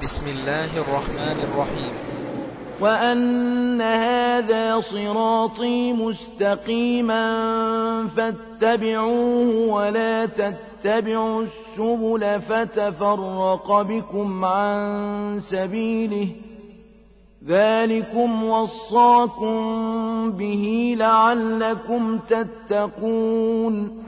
بسم الله الرحمن الرحيم وأن هذا صراطي مستقيما فاتبعوه ولا تتبعوا السبل فتفرق بكم عن سبيله ذلكم وصاكم به لعلكم تتقون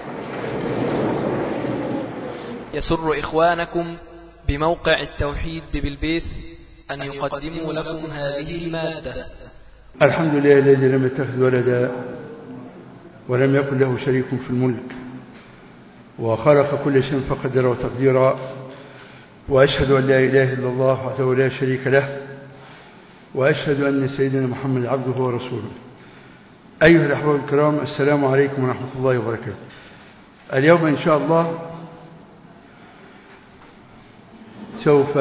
يسر إخوانكم بموقع التوحيد ببلبيس أن يقدموا لكم هذه المادة الحمد لله الذي لم يتخذ ولدا ولم يكن له شريك في الملك وخلق كل شيء فقدره تقديرا وأشهد أن لا إله إلا الله وحده لا شريك له وأشهد أن سيدنا محمد عبده ورسوله أيها الأحباب الكرام السلام عليكم ورحمة الله وبركاته اليوم إن شاء الله سوف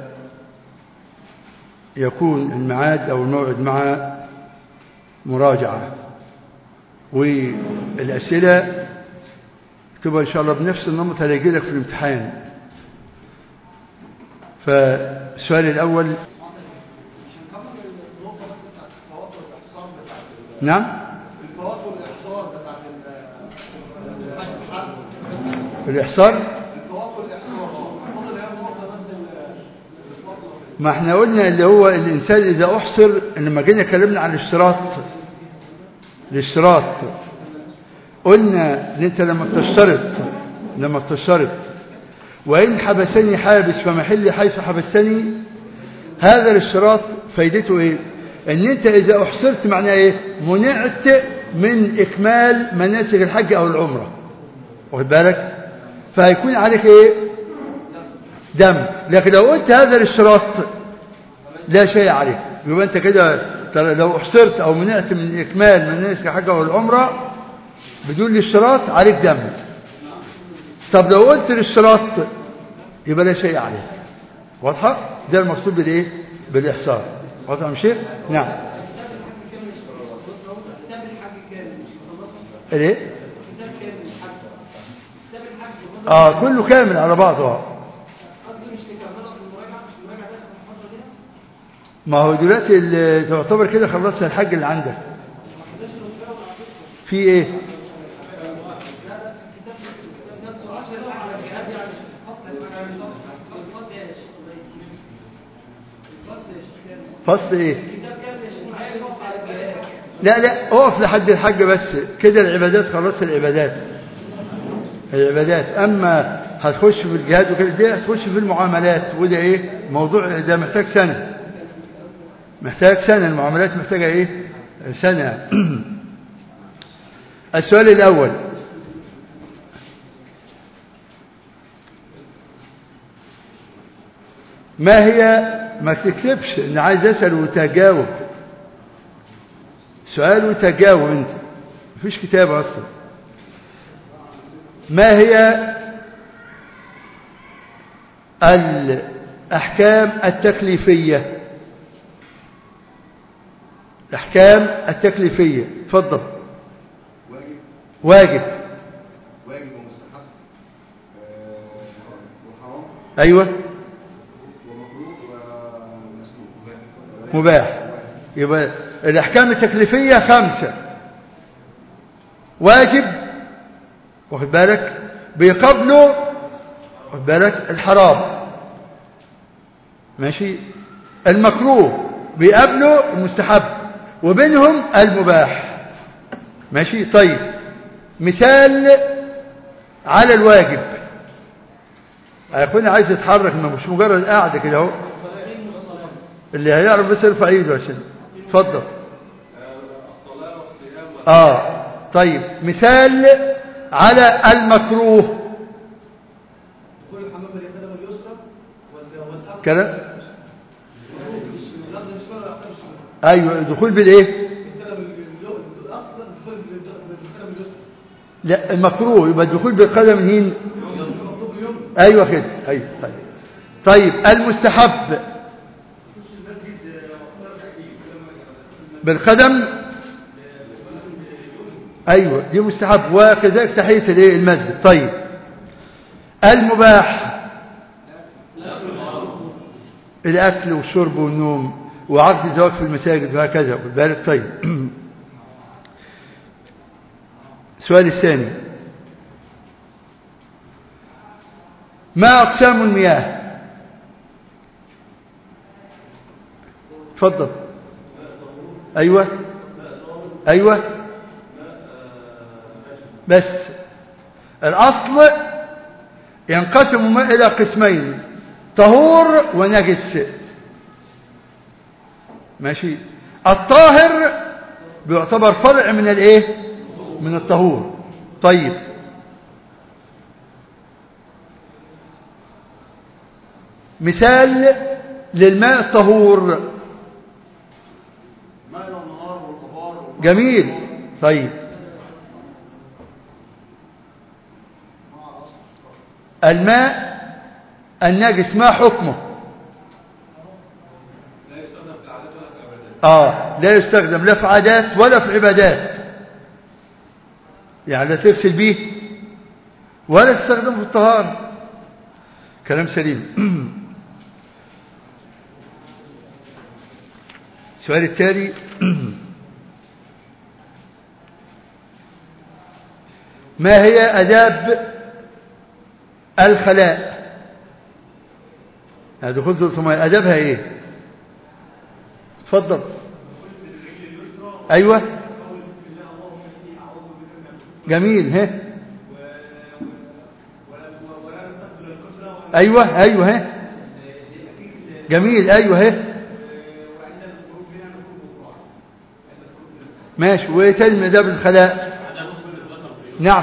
يكون الميعاد أو الموعد مع مراجعة والأسئلة تبقى إن شاء الله بنفس النمط اللي يجي لك في الامتحان فالسؤال الأول نعم الإحصار ما احنا قلنا اللي هو الإنسان إذا أحصر لما جينا اتكلمنا عن الاشتراط الاشتراط قلنا ان انت لما بتشترط لما بتشترط وإن حبسني حابس فمحل حيث حبستني هذا الاشتراط فايدته ايه ان انت اذا احصرت معناه ايه منعت من اكمال مناسك الحج او العمرة واخد بالك فهيكون عليك ايه دم لكن لو قلت هذا الاشتراط لا شيء عليك يبقى انت كده لو احصرت او منعت من اكمال مناسك الحج او العمرة بدون الاشتراط عليك دم طب لو قلت الاشتراط يبقى لا شيء عليك واضحة ده المقصود بالايه بالاحصار واضح يا شيخ نعم الايه اه كله كامل على بعضه ما هو دلوقتي اللي تعتبر كده خلصت الحج اللي عندك في ايه فصل ايه لا لا اقف لحد الحج بس كده العبادات خلاص العبادات العبادات اما هتخش في الجهاد وكده دي هتخش في المعاملات وده ايه موضوع ده محتاج سنه محتاج سنه المعاملات محتاجه ايه سنه السؤال الاول ما هي ما تكتبش انا عايز اسال وتجاوب سؤال وتجاوب انت مفيش كتاب اصلا ما هي الاحكام التكليفيه الاحكام التكليفيه اتفضل واجب واجب واجب ومستحب آه، وحرام ايوه ومكروه ومسلوب مباح يبقى الأحكام التكليفية خمسة واجب واخد بالك بيقابله واخد بالك الحرام ماشي المكروه بيقابله المستحب وبينهم المباح ماشي طيب مثال على الواجب هيكون عايز يتحرك ما مش مجرد قاعدة كده اهو اللي هيعرف بس يرفع ايده عشان اتفضل الصلاة والصيام اه طيب مثال على المكروه دخول الحمام باليدين اليسرى والأقل كده الأقل اليسرى والأقل الشمال ايوه دخول بالايه الكلام الأفضل دخول بالكلام اليسرى لا المكروه يبقى الدخول بالقدم مين المطلوب اليوم ايوه كده ايوه طيب طيب المستحب بالقدم ايوه دي مستحب وكذلك تحيه الايه المسجد طيب المباح الأكل والشرب والنوم وعقد الزواج في المساجد وهكذا خد بالك طيب السؤال الثاني ما أقسام المياه تفضل أيوة أيوة بس الأصل ينقسم الماء إلى قسمين طهور ونجس ماشي الطاهر بيعتبر فرع من الايه من الطهور طيب مثال للماء الطهور جميل طيب الماء النجس ما حكمه آه لا يستخدم لا في عادات ولا في عبادات يعني لا تغسل به ولا تستخدمه في الطهارة كلام سليم السؤال التالي ما هي أداب الخلاء هذا دخول ثم أدابها إيه تفضل أيوة جميل ها أيوة أيوة ها جميل أيوة ها ماشي وإيه تاني من أداب الخلاء نعم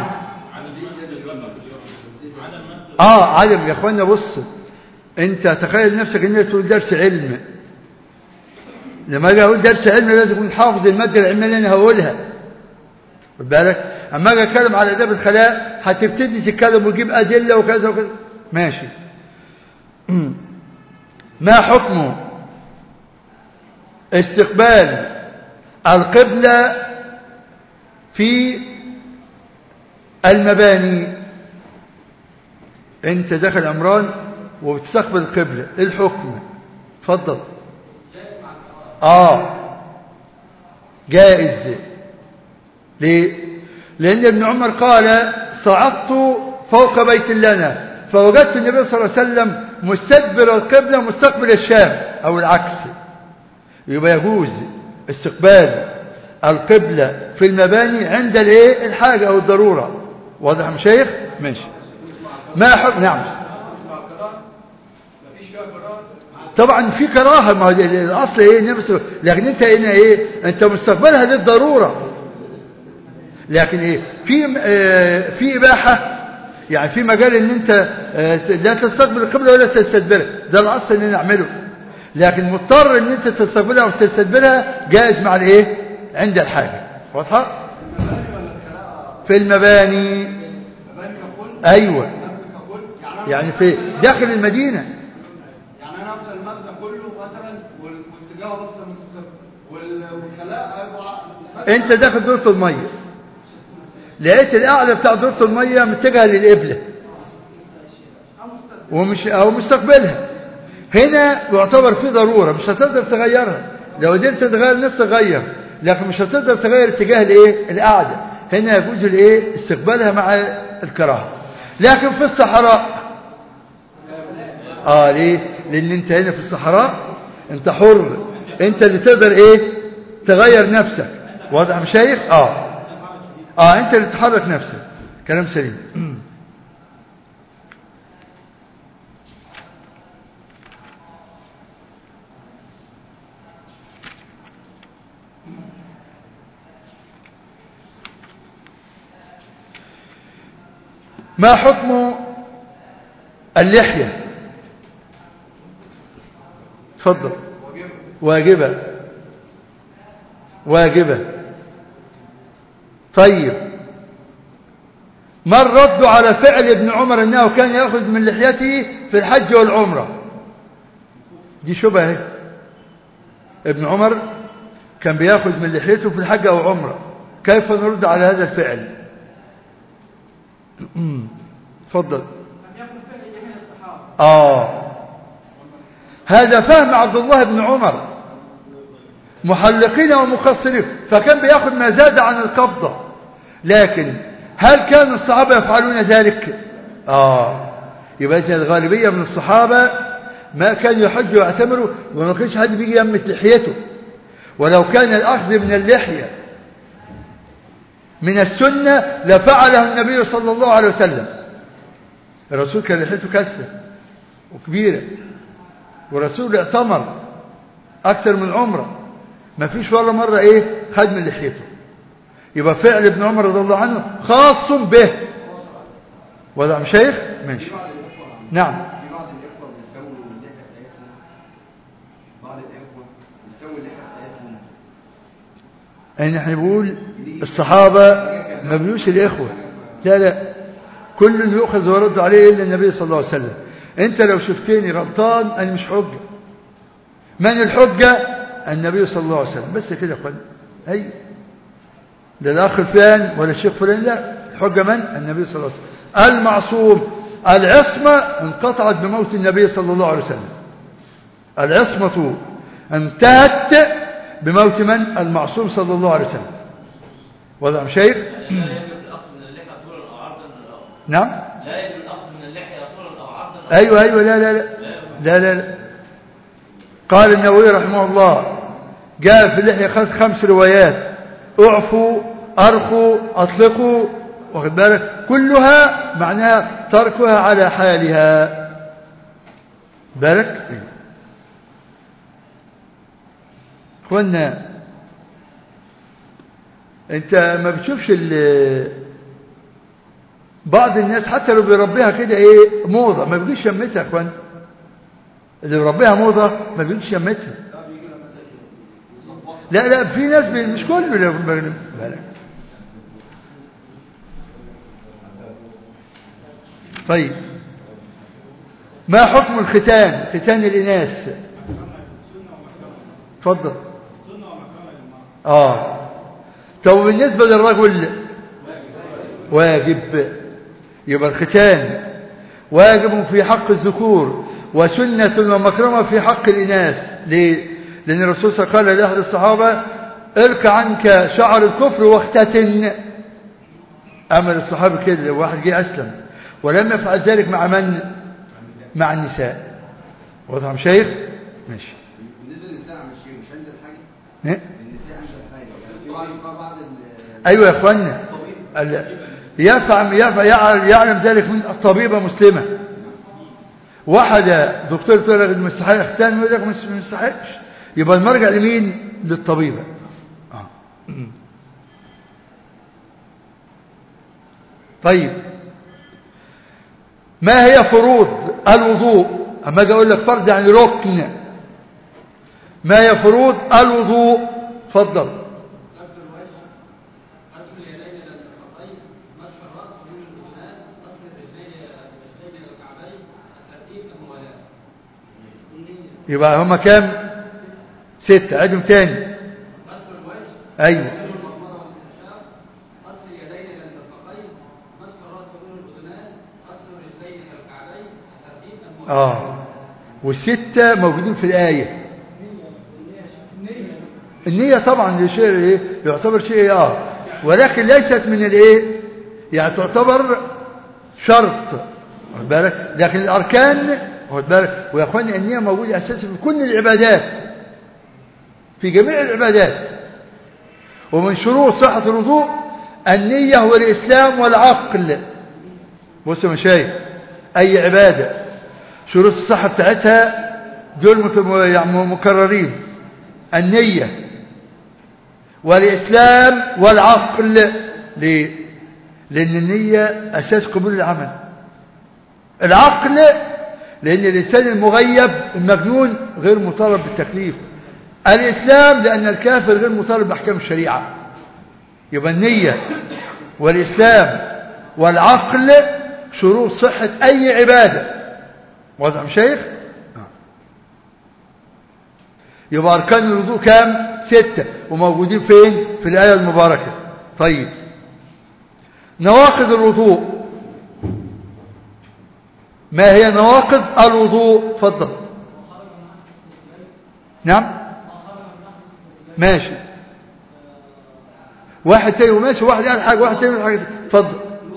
اه عدم يا اخوانا بص انت تخيل نفسك ان انت تقول درس علم لما اجي اقول درس علم لازم اكون حافظ الماده العلميه اللي انا هقولها خد بالك اما اجي اتكلم على اداب الخلاء هتبتدي تتكلم وتجيب ادله وكذا وكذا ماشي ما حكم استقبال القبله في المباني انت داخل عمران وبتستقبل القبلة ايه الحكم اتفضل اه جائز ليه لان ابن عمر قال صعدت فوق بيت لنا فوجدت النبي صلى الله عليه وسلم مستدبر القبلة مستقبل الشام او العكس يبقى يجوز استقبال القبلة في المباني عند الايه الحاجة او الضرورة واضح يا مشايخ ماشي ما حكم نعم طبعا في كراهه ما هو الاصل ايه نفس لكن انت هنا ايه انت مستقبلها للضروره لكن ايه في آه في اباحه يعني في مجال ان انت آه لا تستقبل القبله ولا تستدبرها ده الاصل ان نعمله لكن مضطر ان انت تستقبلها وتستدبرها جائز مع الايه عند الحاجه واضحه في المباني ايوه يعني في داخل المدينة يعني انا افضل المبنى كله مثلا والاتجاه اصلا والخلاء انت داخل دورة المية لقيت القاعدة بتاع دورة المية متجهة للقبلة ومش او مستقبلها هنا يعتبر في ضرورة مش هتقدر تغيرها لو قدرت تغير نفسك غير لكن مش هتقدر تغير اتجاه الايه القاعدة هنا يجوز الايه استقبالها مع الكراهه لكن في الصحراء اه ليه لان انت هنا في الصحراء انت حر انت اللي تقدر ايه تغير نفسك واضح مش شايف اه اه انت اللي تحرك نفسك كلام سليم ما حكم اللحية تفضل واجبة واجبة طيب ما الرد على فعل ابن عمر انه كان ياخذ من لحيته في الحج والعمره دي شبهه ابن عمر كان بياخذ من لحيته في الحج او عمره كيف نرد على هذا الفعل تفضل اه هذا فهم عبد الله بن عمر محلقين ومقصرين فكان بياخد ما زاد عن القبضة لكن هل كان الصحابة يفعلون ذلك آه يبقى إذا الغالبية من الصحابة ما كانوا يحجوا ويعتمروا وما كانش حد بيجي يمت لحيته ولو كان الأخذ من اللحية من السنة لفعله النبي صلى الله عليه وسلم الرسول كان لحيته كثة وكبيرة والرسول اعتمر أكثر من عمره ما فيش ولا مرة إيه خد من لحيته يبقى فعل ابن عمر رضي الله عنه خاص به وضع شيخ ماشي في بعض الإخوة نعم في بعض الإخوة بيسووا اللحية بتاعتهم بعض الإخوة بيسووا اللحية بتاعتهم ان احنا بنقول الصحابة ما بيقولوش الإخوة لا لا كل يؤخذ ويرد عليه إلا النبي صلى الله عليه وسلم أنت لو شفتني غلطان أنا مش حجة من الحجة النبي صلى الله عليه وسلم بس كده يا اخوان أي لا الأخ فلان ولا الشيخ فلان لا الحجة من النبي صلى الله عليه وسلم المعصوم العصمة انقطعت بموت النبي صلى الله عليه وسلم العصمة انتهت بموت من المعصوم صلى الله عليه وسلم وضع شيء لا يجب الأخذ من اللحية طولا أو عرضا أو نعم لا يجب الأخذ من اللحية طولا أو عرضا أو أيوة أيوة لا لا لا لا لا, لا. قال النووي رحمه الله جاء في اللحية خمس, خمس روايات اعفوا أرخوا أطلقوا واخد بالك كلها معناها تركها على حالها بالك اخوانا انت ما بتشوفش ال- بعض الناس حتى لو بيربيها كده ايه موضة ما بيجيش شمتها يا اخوان اللي بيربيها موضة ما بيجيش شمتها لا لا في ناس بي- مش كل اللي بالك طيب ما حكم الختان ختان الإناث اتفضل اه طب بالنسبة للرجل واجب يبقى الختان واجب في حق الذكور وسنة ومكرمة في حق الإناث ليه؟ لأن الرسول صلى الله عليه وسلم قال لأحد الصحابة ارك عنك شعر الكفر واختتن أمر الصحابة كده واحد جه أسلم ولم يفعل ذلك مع من؟ مع النساء واضح يا شيخ؟ ماشي بالنسبة للنساء مش مش عند الحاجة إيه؟ النساء عند الحاجة يعني في بعض بعض ال- أيوة يا أخوانا ال- يفهم يفهم يعلم, يعلم ذلك من الطبيبة مسلمة واحدة دكتور تقول لك مستحيل اختان ويقول لك مش ما يستحقش يبقى المرجع لمين للطبيبة آه. طيب ما هي فروض الوضوء اما اجي اقول لك فرض يعني ركن ما هي فروض الوضوء اتفضل يبقى هما كام ستة عدهم تاني ايوه اه والستة موجودين في الآية النية طبعا دي شيء ايه يعتبر شيء إيه؟ اه ولكن ليست من الايه يعني تعتبر شرط واخد بالك لكن الاركان واخد بالك ويا اخواني النية موجودة اساسا في كل العبادات في جميع العبادات ومن شروط صحة الوضوء النية والإسلام والعقل بصوا يا مشايخ أي عبادة شروط الصحة بتاعتها دول مت- يعني مكررين النية والإسلام والعقل ليه؟ لأن النية أساس قبول العمل العقل لأن الإنسان المغيب المجنون غير مطالب بالتكليف الإسلام لأن الكافر غير مطالب بأحكام الشريعة يبقى النية والإسلام والعقل شروط صحة أي عبادة واضح يا شيخ يبقى أركان الوضوء كام ستة وموجودين فين في الآية المباركة طيب نواقض الوضوء ما هي نواقض الوضوء تفضل نعم ماشي واحد تاني وماشي واحد قال حاجة واحد تاني قال حاجة اتفضل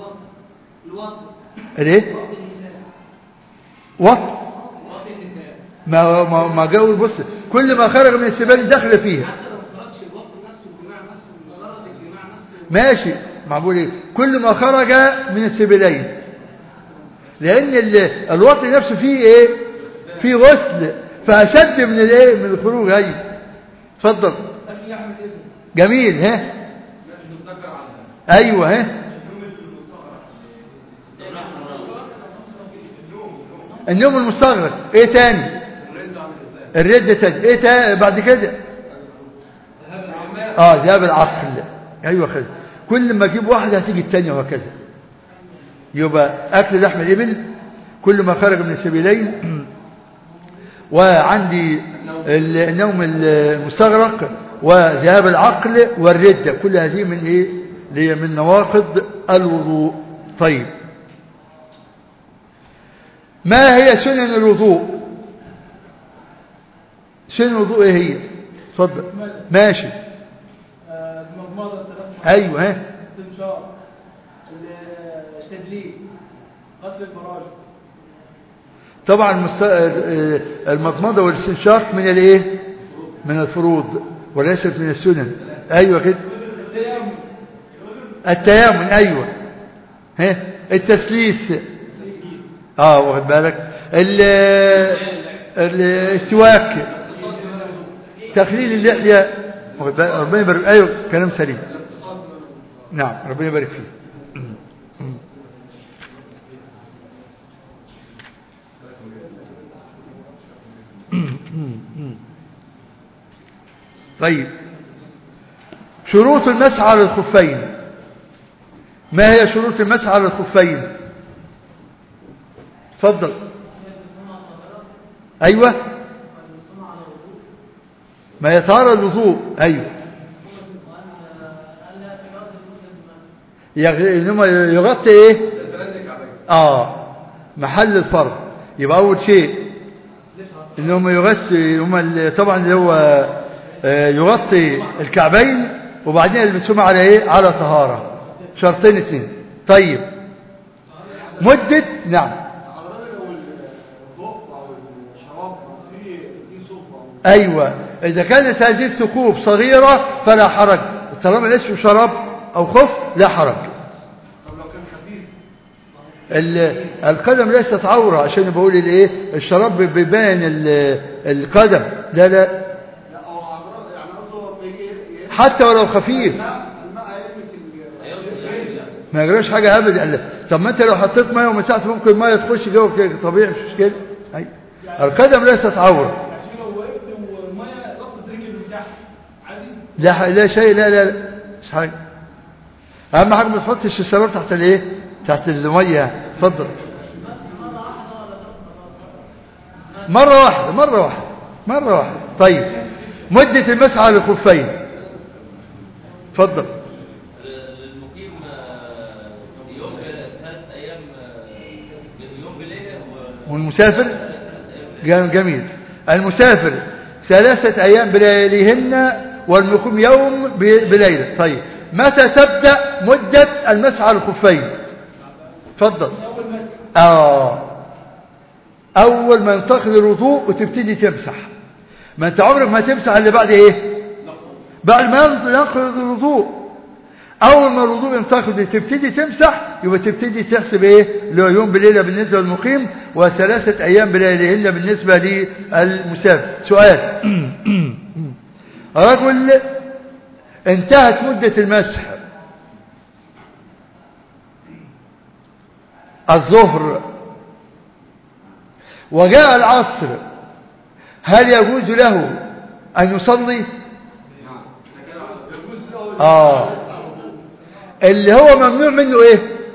الايه وط ما ما ما جاوب بص كل ما خرج من السبال دخل فيها ماشي معقول ايه كل ما خرج من السبيلين لان ال- الوطي نفسه فيه ايه فيه غسل فاشد من الايه من الخروج ايوه اتفضل جميل ها ايوه ها النوم المستغرق ايه تاني الرد تاني ايه تاني بعد كده اه ذهاب العقل ايوه خير كل ما اجيب واحده هتيجي الثانيه وهكذا يبقى اكل لحم الابل كل ما خرج من السبيلين وعندي ال- النوم المستغرق وذهاب العقل والردة كل هذه من ايه اللي هي من نواقض الوضوء طيب ما هي سنن الوضوء سنن الوضوء ايه هي اتفضل ماشي المضمضة ثلاث ايوه ها استنشاق التدليك غسل الفراش طبعا المست- آه، المضمضة والاستنشاق من الايه من الفروض وليست من السنن ايوه كده التيامن ايوه ها التسليس اه واخد بالك ال- الاستواك تخليل اللحية واخد بالك ربنا يبارك ايوه كلام سليم نعم ربنا يبارك فيه طيب شروط المسح على الخفين ما هي شروط المسح على الخفين تفضل ايوه ما يتعرض الوضوء ايوه يغ- انما يغطي ايه اه محل الفرض يبقى اول شيء ان هم يغطي هم ال- طبعا اللي هو آه، يغطي الكعبين وبعدين يلبسهم على ايه على طهارة شرطين اثنين طيب مدة نعم ايوه اذا كانت هذه الثقوب صغيرة فلا حرج طالما الاسم شراب او خف لا حرج ال- القدم ليست عورة عشان بقول الايه الشراب بيبان ال- القدم لا لا حتى ولو خفيف ما يجراش حاجة ابدا طب ما انت لو حطيت ميه ومسحت ممكن الميه تخش جوه كده طبيعي مش مشكلة أي. القدم ليست عورة عشان لو وقفت والميه ضغطت رجلي من تحت عادي لا ح- لا شيء لا لا لا مش حاجة اهم حاجة ما تحطش الشراب تحت الايه تحت الميه اتفضل مرة واحدة مرة واحدة مرة واحدة طيب مدة المسح على الخفين اتفضل المقيم آه، يوم ثلاث ايام آه، يوم بليله و- والمسافر جم- جميل المسافر ثلاثة أيام بلياليهن والمقيم يوم ب- بليلة طيب متى تبدأ مدة المسح على الخفين تفضل آه أول ما ينتقل الوضوء وتبتدي تمسح ما أنت عمرك ما تمسح اللي بعد إيه بعد ما ينقض الوضوء أول ما الوضوء ينتقد تبتدي تمسح يبقى تبتدي تحسب إيه اللي هو يوم بليلة بالنسبة للمقيم وثلاثة أيام بلياليهن بالنسبة للمسافر سؤال رجل انتهت مدة المسح الظهر وجاء العصر هل يجوز له أن يصلي آه اللي هو ممنوع منه ايه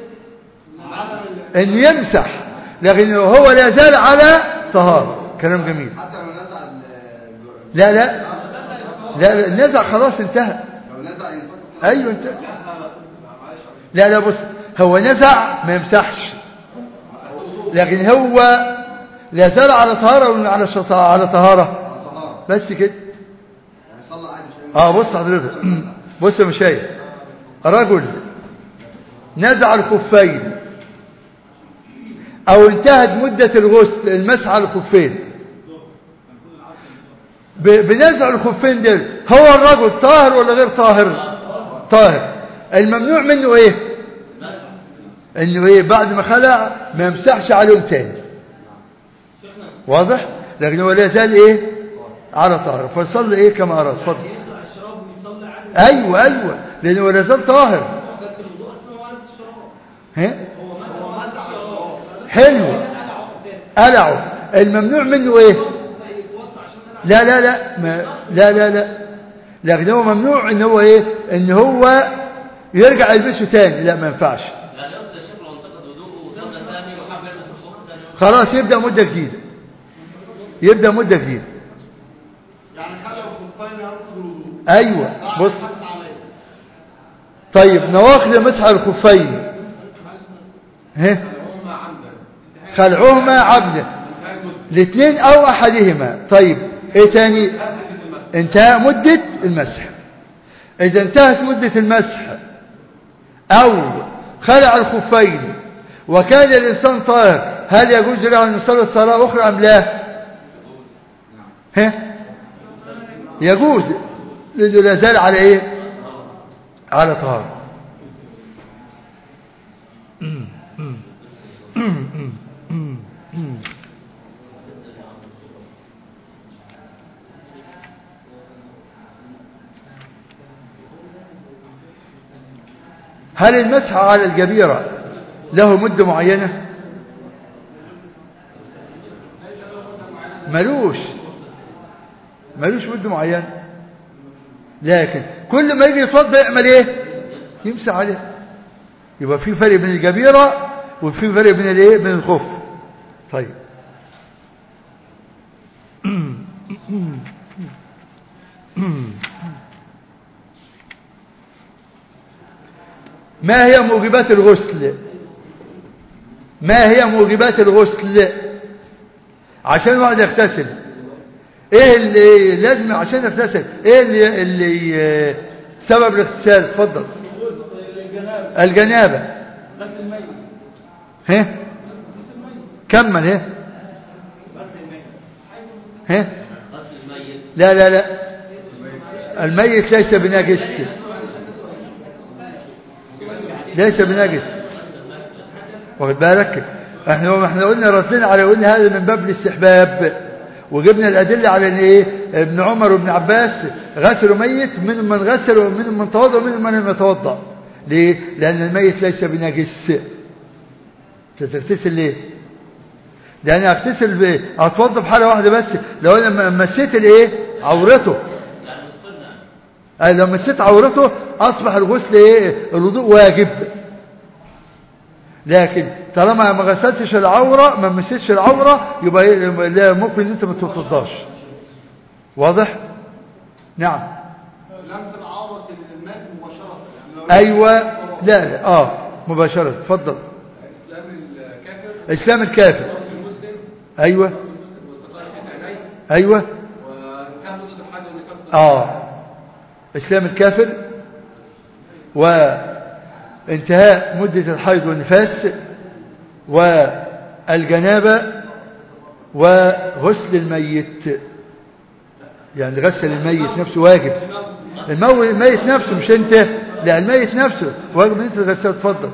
ان يمسح لكن هو لا زال على طهارة كلام جميل حتى لو نزع ال- لا لا لا لا النزع خلاص انتهى لو نزع ينفك ايوه انتهى لا لا بص هو نزع ما يمسحش لكن هو لا زال على طهارة ولا على شط- على طهارة طهارة بس كده يعني صلى عادي مش هيعمل- اه بص حضرتك بص يا مشايخ رجل نزع الخفين او انتهت مدة الغسل المسح على الخفين ب- بنزع الخفين دول هو الرجل طاهر ولا غير طاهر طاهر الممنوع منه ايه انه ايه بعد ما خلع ما يمسحش عليهم تاني واضح لكن هو لا زال ايه على طاهر فصلي ايه كما اراد اتفضل يطلع الشراب ويصلي عادي ايوه ايوه لانه هو لا زال طاهر بس الوضوء اصلا هو نفس الشراب ها هو مثلا هو مسح الشراب حلو قلعه اساسا قلعه الممنوع منه ايه يتوضع عشان قلع لا لا لا ما لا لا لا لكن هو ممنوع ان هو ايه ان هو يرجع يلبسه تاني لا ما ينفعش يعني قصد الشيخ لو انتقد وضوءه وتوضا ثاني وحب يلبس الخوف ثاني خلاص يبدا مده جديده يبدا مده جديده يعني خلوا الخفين يرفضوا الوضوء ايوه بعد بص حتى عليه طيب نواقض مسح الخفين ها هم عمدا خلعهما عبدا انتهى جزء الاثنين او احدهما طيب ايه تاني انتهى مدة المسح اذا انتهت مدة المسح او خلع الخفين وكان الانسان طاهر هل يجوز له ان يصلي صلاة اخرى ام لا ها يجوز لانه لا زال على ايه على طهارة هل المسح على الجبيرة له مدة معينة ملوش ملوش مدة معينة لكن كل ما يجي يتوضا يعمل ايه يمسح عليه يبقى في فرق بين الجبيرة وفي فرق بين الايه بين الخف طيب ما هي موجبات الغسل ما هي موجبات الغسل عشان واحد يغتسل ايه اللي لازم عشان يغتسل ايه اللي, اللي آه، سبب الاغتسال اتفضل الجنابه الجنابه غسل الميت ها كمل ها ها غسل الميت لا لا لا الميت ليس بنجس ليس بنجس واخد بالك احنا احنا قلنا ردنا على قلنا هذا من باب الاستحباب وجبنا الادله على ان ايه ابن عمر وابن عباس غسلوا ميت من من غسل ومن من توضا ومن من لم يتوضا ليه لان الميت ليس بنجس تغتسل ليه لان اغتسل ب- اتوضا بحاله واحده بس لو انا م- مسيت الايه عورته يعني السنة أي لو مسيت عورته أصبح الغسل إيه الوضوء واجب لكن طالما ما غسلتش العورة ما مسيتش العورة يبقى إيه؟ يبقى لا ممكن إن أنت ما تتوضاش واضح نعم لمس العورة الماء مباشرة يعني لو أيوة لا لا آه مباشرة اتفضل اسلام الكافر إسلام الكافر المسلم أيوة والتقاء عينيه أيوة وكان ضد الحاجة ونكسر آه إسلام الكافر وانتهاء مدة الحيض والنفاس والجنابة وغسل الميت يعني غسل الميت نفسه واجب المو- الميت نفسه مش انت لا الميت نفسه واجب ان انت تغسله اتفضل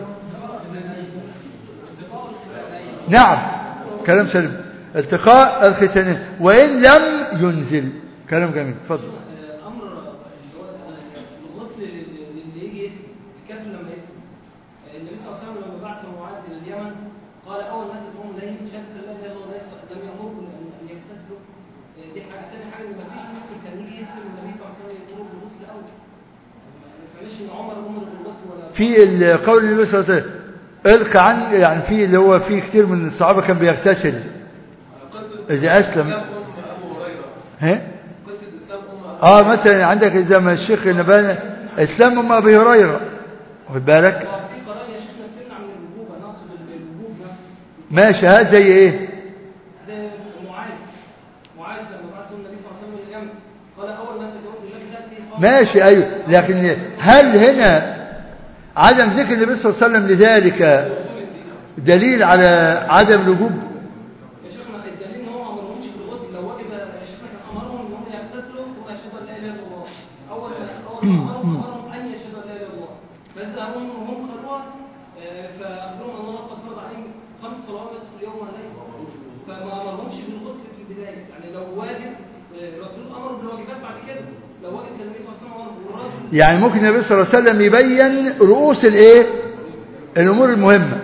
نعم كلام سليم التقاء الختانين وان لم ينزل كلام جميل اتفضل امر اللي هو الغسل اللي يجي يسلم الكافر لما يسلم النبي صلى الله عليه وسلم لما بعث معاذ الى اليمن قال اول ما تقوم اليه شهاده لا اله الا الله ليس لم يامركم ان أن يغتسلوا دي حاجه ثاني حاجه ان ما فيش مسلم كان يجي يسلم النبي صلى الله عليه وسلم يامره بالغسل اول ما سمعناش ان عمر امر بالغسل ولا في القول النبي صلى الله عليه وسلم القى عن يعني في اللي هو في كتير من الصحابه كان بيغتسل اذا اسلم ام ابو هريرة ها قصة اسلام ام ابو اه مثلا عندك زي ما الشيخ نبانا اسلام ام ابي هريره واخد بالك في قرائن يا شيخنا بتمنع من الوجوب انا اقصد الوجوب نفسه ماشي هذا زي ايه ده معاذ معاذ لما بعثه النبي صلى الله عليه وسلم الى اليمن الاسلام قال اول ما تدعون لله تاتي قال ماشي أيوه لكن هل هنا عدم ذكر النبي صلى الله عليه وسلم لذلك دليل على عدم الوجوب يا شيخنا الدليل ان هو ما امرهمش بالغسل لو وجد يا شيخنا كان امرهم ان هم يغتسلوا ثم يشهدوا ان لا اله الا الله اول ما اول ما امرهم امرهم ان يشهدوا ان لا اله الا الله فاذا هم هم قالوها آه، فاخبرهم ان الله قد فرض عليهم خمس صلوات في اليوم والليل فما امرهمش بالغسل في البدايه يعني لو واجد آه، الرسول امر بالواجبات بعد كده لو وجد النبي صلى الله عليه وسلم امر بالراجل يعني ممكن النبي صلى الله عليه وسلم يبين رؤوس الايه الامور المهمه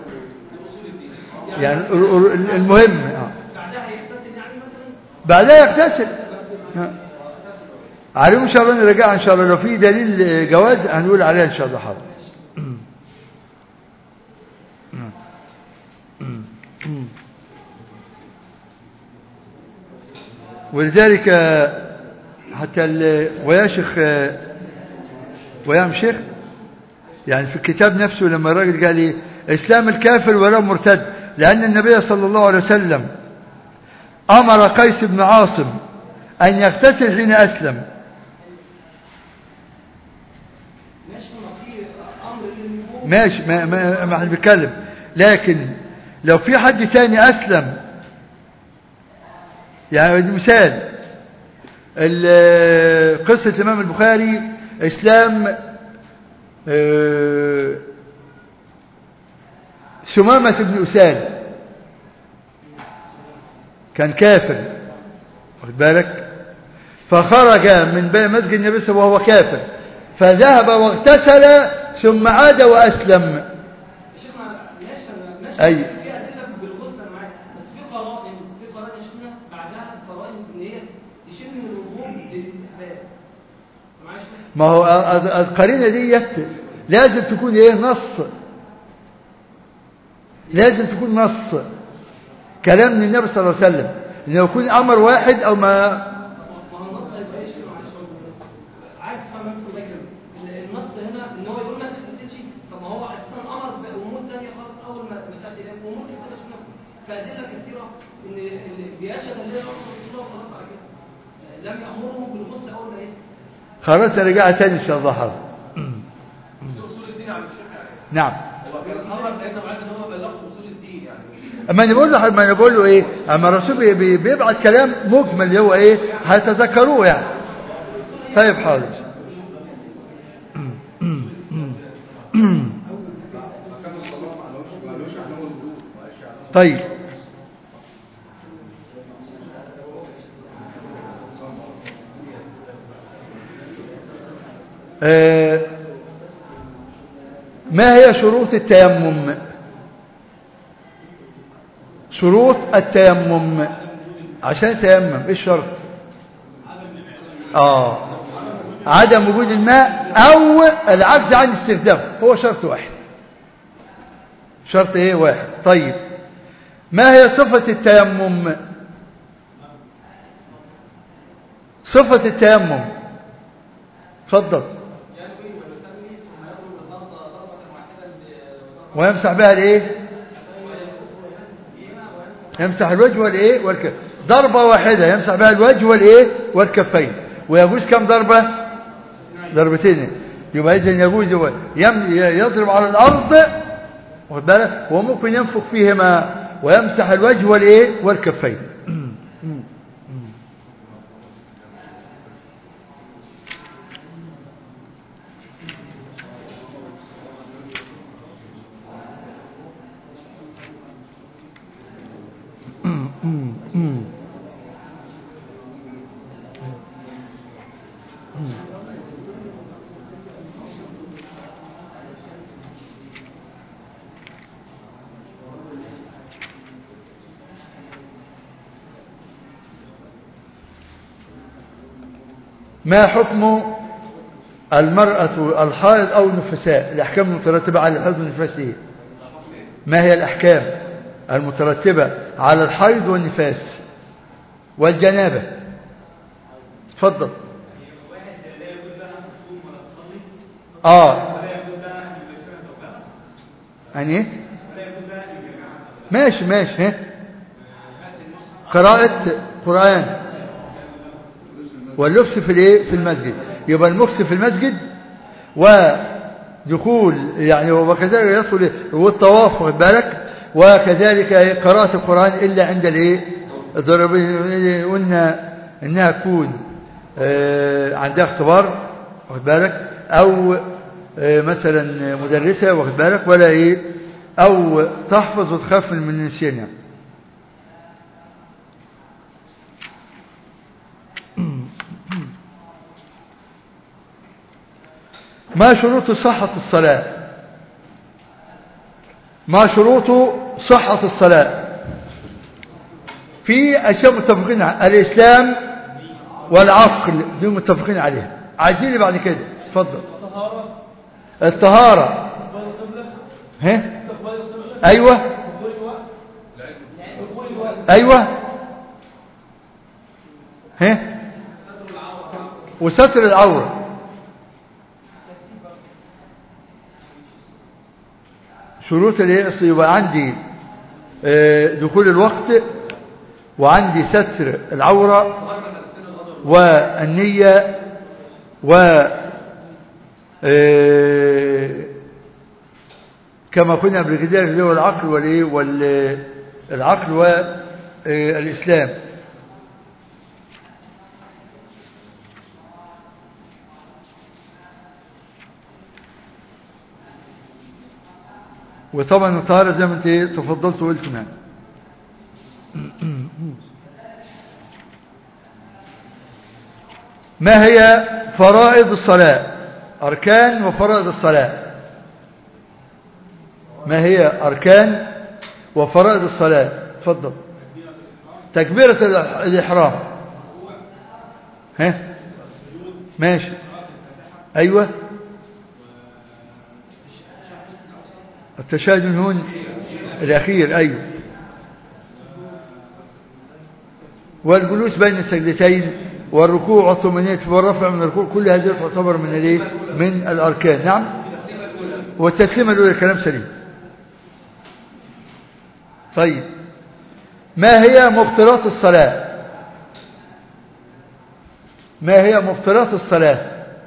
يعني ال- ال- المهمه آه. بعدها يغتسل يعني مثلا بعدها يغتسل آه. عليهم ان شاء الله نرجع ان شاء الله لو في دليل جواز هنقول عليها ان شاء الله حاضر ولذلك حتى ال- ويا شيخ ويا شيخ يعني في الكتاب نفسه لما الراجل قال لي اسلام الكافر ولو مرتد لان النبي صلى الله عليه وسلم امر قيس بن عاصم ان يغتسل حين اسلم ماشي ما في امر للوجوب ماشي ما ما ما احنا بنتكلم لكن لو في حد تاني اسلم يعني مثال ال- قصة الإمام البخاري إسلام آه، ثمامة بن أسال كان كافر واخد بالك فخرج من بين مسجد النبي صلى الله عليه وسلم وهو كافر فذهب واغتسل ثم عاد وأسلم يا شيخنا ماشي أنا- ماشي أي. في ادله بالغسل انا معاك بس في قرائن في قرائن يا شيخنا بعدها قرائن ان هي تشير من الوجوب للاستحباب معايا يا شيخنا؟ ما هو ال- ال- القرينة ديت لازم تكون ايه نص لازم تكون نص كلام من النبي صلى الله عليه وسلم انه يكون امر واحد او ما ما هو النص هيبقى ايش كده معلش عارف فاهم نفس الله كده ال- النص هنا ان هو يقول ما تغتسلش طب ما هو اساسا امر بامور ثانيه خالص اول ما ما تاتي اليه امور كتيره يا شيخنا فادله كثيره ان اللي بيشهد ان لا اله الا الله خلاص على كده لم يامرهم بالغسل اول ما يسلم خلاص رجع تاني ان شاء الله حاضر اصول الدين يا عم الشيخ يعني نعم هو كان امر سيدنا معاذ ان هو بلغ اصول الدين يعني اما انا بقول له ما انا بقول له ايه اما الرسول بي- بي- بيبعت كلام مجمل اللي هو ايه هتذكروه يعني طيب حاضر مكان الصلاة معلوش معلوش عنه الوضوء معلش عنه طيب آه، ما هي شروط التيمم شروط التيمم عشان تيمم ايه الشرط اه عدم وجود الماء او العجز عن استخدامه هو شرط واحد شرط ايه واحد طيب ما هي صفة التيمم صفة التيمم تفضل ويمسح بها الايه يمسح الوجه والايه والكف ضربة واحدة يمسح بها الوجه والايه والكفين ويجوز كم ضربة ضربتين يبقى اذا يجوز هو يم- يضرب على الارض واخد بالك وممكن ينفخ فيهما ويمسح الوجه والايه والكفين ما حكم المرأة الحائض أو النفساء الأحكام المترتبة على الحيض والنفاس إيه ما هي الأحكام المترتبة على الحيض والنفاس والجنابة تفضل آه يعني إيه ماشي ماشي ها قراءة قرآن واللبس في الايه في المسجد يبقى المكس في المسجد ودخول يعني وكذلك يدخل إيه؟ والطواف واخد بالك وكذلك إيه؟ قراءة القرآن إلا عند الايه الضرب قلنا انها تكون آه، عندها اختبار واخد بالك او آه، مثلا مدرسة واخد بالك ولا ايه او تحفظ وتخاف من النسيان يعني ما شروط صحة الصلاة ما شروط صحة الصلاة في أشياء متفقين عليها الإسلام والعقل دي متفقين عليها عايزين اللي بعد كده اتفضل الطهارة ها أيوة أيوة ها وستر العورة شروط الايه أصل يبقى عندي آه، دخول الوقت وعندي ستر العورة والنية و آه، كما كنا قبل كده اللي هو العقل والايه والعقل والاسلام وطبعا الطهارة زي ما انت ايه تفضلت وقلت معنا ما هي فرائض الصلاة أركان وفرائض الصلاة ما هي أركان وفرائض الصلاة تفضل تكبيرة الإح- الإحرام ها ماشي أيوة التشهد من هون الأخير أيوة والجلوس بين السجدتين والركوع والثمانية والرفع من الركوع كل هذه تعتبر من الايه من الأركان نعم والتسليمة الأولى كلام سليم طيب ما هي مبطلات الصلاة ما هي مبطلات الصلاة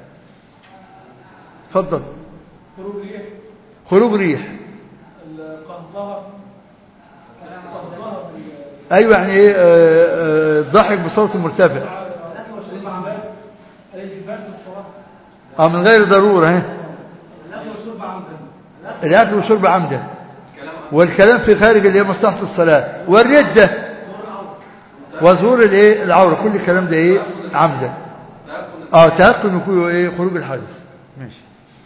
تفضل خروج ريح خروج ريح القهقهه القهقهه في ايوه يعني ايه آه، آه، ضحك بصوت مرتفع الاكل والشرب عمدا الالتفات والصلاه اه من غير ضروره ها الاكل والشرب عمدا الاكل والشرب عمدا والكلام في خارج اللي هي مصلحه الصلاه والرده وظهور الايه العوره كل الكلام ده ايه عمدا اه تيقن يكون ايه خروج الحدث ماشي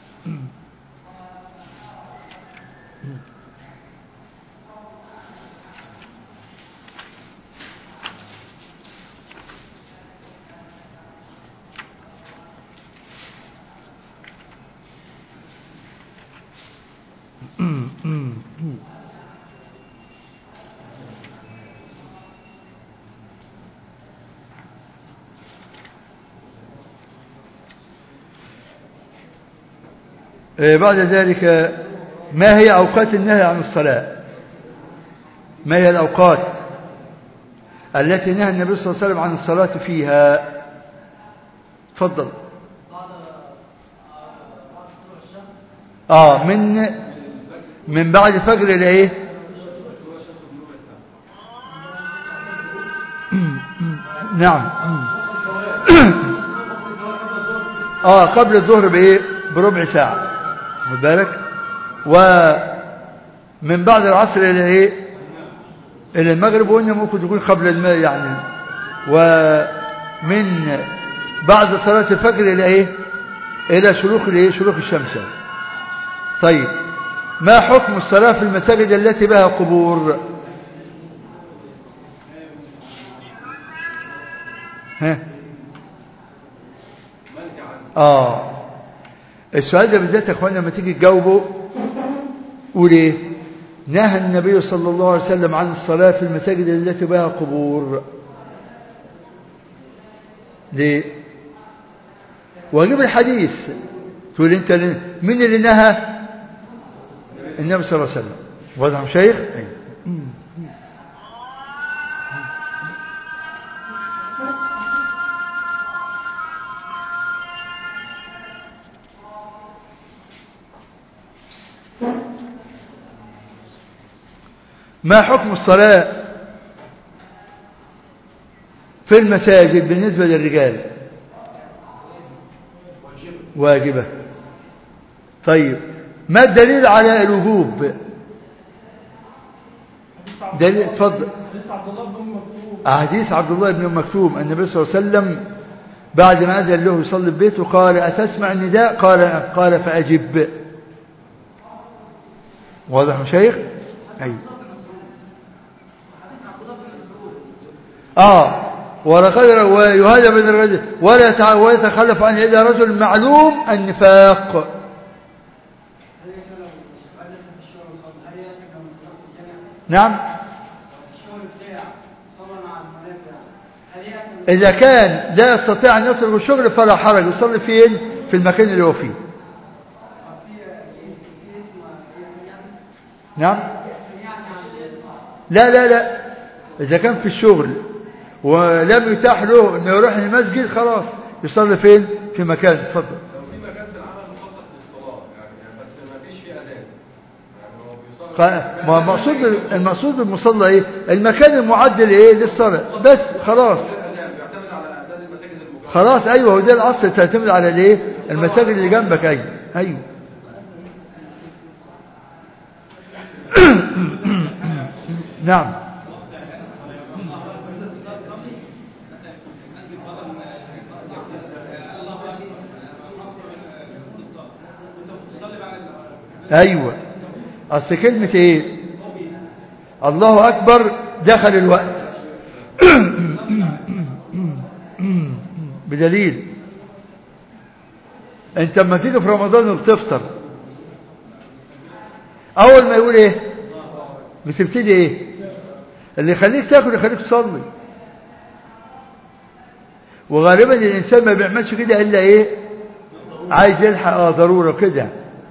آه، بعد ذلك ما هي أوقات النهي عن الصلاة ما هي الأوقات التي نهى النبي صلى الله عليه وسلم عن الصلاة فيها تفضل آه من من بعد فجر الايه نعم اه قبل الظهر بايه بربع ساعة خد بالك ومن بعد العصر الى ايه الى المغرب وقلنا ممكن تكون قبل الماء يعني ومن بعد صلاة الفجر الى ايه الى شروق الايه شروق الشمس طيب ما حكم الصلاة في المساجد التي بها قبور ها اه السؤال ده بالذات يا اخوانا لما تيجي تجاوبه قول ايه نهى النبي صلى الله عليه وسلم عن الصلاة في المساجد التي بها قبور ليه واجيب الحديث تقول انت ليه؟ مين اللي نهى النبي صلى الله عليه وسلم وضعهم شيخ أيوة. ما حكم الصلاة في المساجد بالنسبة للرجال واجبة طيب ما الدليل على الوجوب دليل اتفضل حديث عبد الله بن أم مكتوم النبي صلى الله عليه وسلم بعد ما أذن له يصلي في بيته قال أتسمع النداء قال قال فأجب واضح يا شيخ أيوه آه ولقد ويهدى من الرجل ولا يتع- ويتخلف عن إلا رجل معلوم النفاق هل يسأل سؤال لسه في الشغل وصلى هل يسأل لما صلى في الجامع نعم الشغل بتاع صلى مع المنافع هل يسأل إذا كان لا يستطيع أن يترك الشغل فلا حرج يصلي فين في المكان اللي هو فيه في في اسم يعني نعم اسم يعني عن لا لا لا إذا كان في الشغل ولم يتاح له أنه يروح المسجد خلاص يصلي فين في مكان اتفضل لو في مكان في العمل مخصص للصلاة يعني يعني بس ما فيش فيه أذان يعني هو بيصلي ق- ما المقصود المقصود بالمصلى ايه المكان المعد لايه للصلاه بس خلاص الأذان بيعتمد على أذان المساجد المجاورة خلاص ايوه وده الاصل تعتمد على الايه المساجد اللي جنبك ايوه ايوه نعم ايوه اصل كلمه ايه الله اكبر دخل الوقت بدليل انت لما تيجي في رمضان وبتفطر اول ما يقول ايه بتبتدي ايه اللي يخليك تاكل يخليك تصلي وغالبا الانسان ما بيعملش كده الا ايه عايز يلحق اه ضروره كده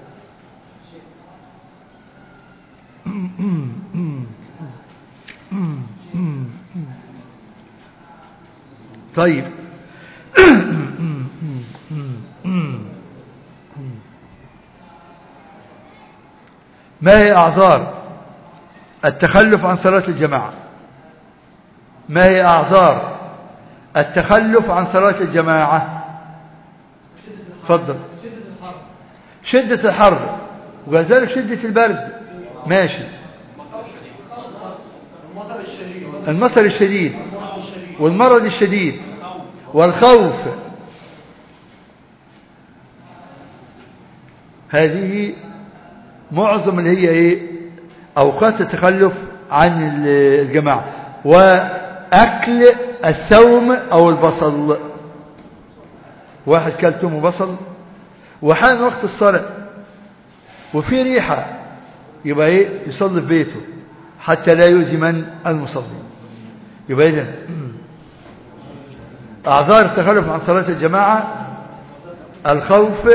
طيب ما هي أعذار التخلف عن صلاة الجماعة ما هي أعذار التخلف عن صلاة الجماعة تفضل شدة الحر وكذلك شدة البرد ماشي المطر الشديد والمرض الشديد والخوف هذه معظم اللي هي ايه اوقات التخلف عن الجماعه واكل الثوم او البصل واحد كل ثوم وبصل وحان وقت الصلاه وفي ريحه يبقى ايه يصلي في بيته حتى لا يؤذي من المصلي يبقى اذا اعذار التخلف عن صلاه الجماعه الخوف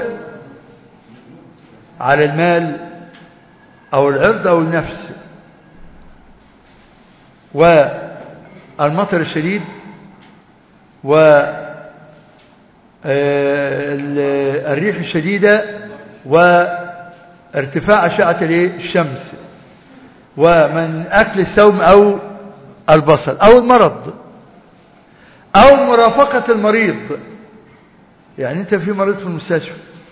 على المال أو العرض أو النفس والمطر الشديد و الريح الشديدة وارتفاع أشعة الشمس ومن أكل السوم أو البصل أو المرض أو مرافقة المريض يعني أنت في مريض في المستشفى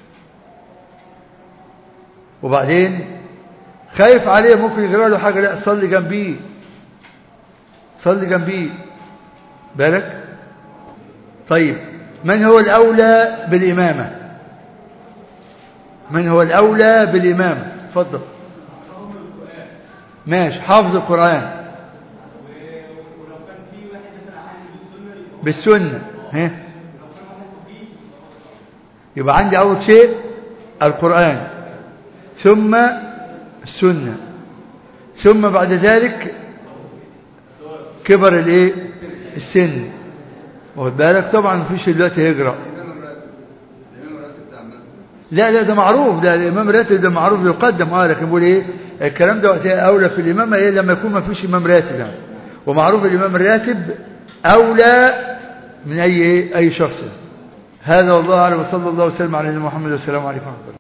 وبعدين خايف عليه ممكن يجرى له حاجة لا صلي جنبيه صلي جنبيه بالك طيب من هو الأولى بالإمامة من هو الأولى بالإمامة تفضل ماشي حافظ القرآن بالسنة ها يبقى عندي أول شيء القرآن ثم السنة ثم بعد ذلك كبر الايه السن واخد بالك طبعا مفيش دلوقتي هجرة الإمام الراتب الإمام الراتب بتاع المسجد لا لا ده معروف ده الامام راتب ده معروف يقدم اه لكن بيقول ايه الكلام ده وقتها اولى في الامامه ايه لما يكون ما فيش امام راتب يعني ومعروف الامام الراتب اولى من اي ايه اي شخص هذا والله اعلم وصلى الله وسلم على نبينا محمد والسلام عليكم ورحمه الله